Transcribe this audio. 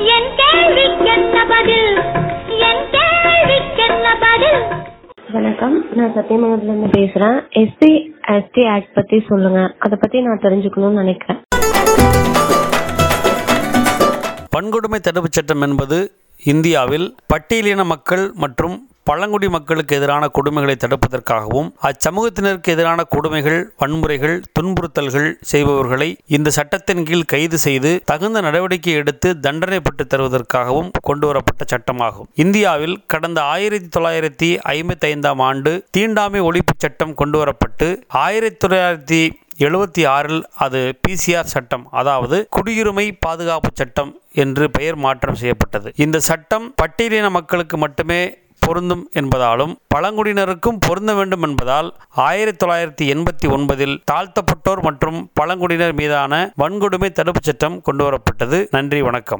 என் கேள்விக்கென்ன பதில் என் கேள்விக்கென்ன பதில் வணக்கம் நான் சத்தியமங்கலத்துல இருந்து பேசுறேன் எஸ்சி எஸ்டி ஆக்ட் பத்தி சொல்லுங்க அத பத்தி நான் தெரிஞ்சுக்கணும்னு நினைக்கிறேன் வன்கொடுமை தடுப்புச் சட்டம் என்பது இந்தியாவில் பட்டியலின மக்கள் மற்றும் பழங்குடி மக்களுக்கு எதிரான கொடுமைகளை தடுப்பதற்காகவும் அச்சமூகத்தினருக்கு எதிரான கொடுமைகள் வன்முறைகள் துன்புறுத்தல்கள் செய்பவர்களை இந்த சட்டத்தின் கீழ் கைது செய்து தகுந்த நடவடிக்கை எடுத்து தண்டனை பெற்றுத் தருவதற்காகவும் கொண்டுவரப்பட்ட சட்டமாகும் இந்தியாவில் கடந்த ஆயிரத்தி தொள்ளாயிரத்தி ஐம்பத்தி ஐந்தாம் ஆண்டு தீண்டாமை ஒழிப்புச் சட்டம் கொண்டுவரப்பட்டு ஆயிரத்தி தொள்ளாயிரத்தி எழுபத்தி ஆறில் அது பிசிஆர் சட்டம் அதாவது குடியுரிமை பாதுகாப்பு சட்டம் என்று பெயர் மாற்றம் செய்யப்பட்டது இந்த சட்டம் பட்டியலின மக்களுக்கு மட்டுமே பொருந்தும் என்பதாலும் பழங்குடியினருக்கும் பொருந்த வேண்டும் என்பதால் ஆயிரத்தி தொள்ளாயிரத்தி எண்பத்தி ஒன்பதில் தாழ்த்தப்பட்டோர் மற்றும் பழங்குடியினர் மீதான வன்கொடுமை தடுப்புச் சட்டம் கொண்டுவரப்பட்டது நன்றி வணக்கம்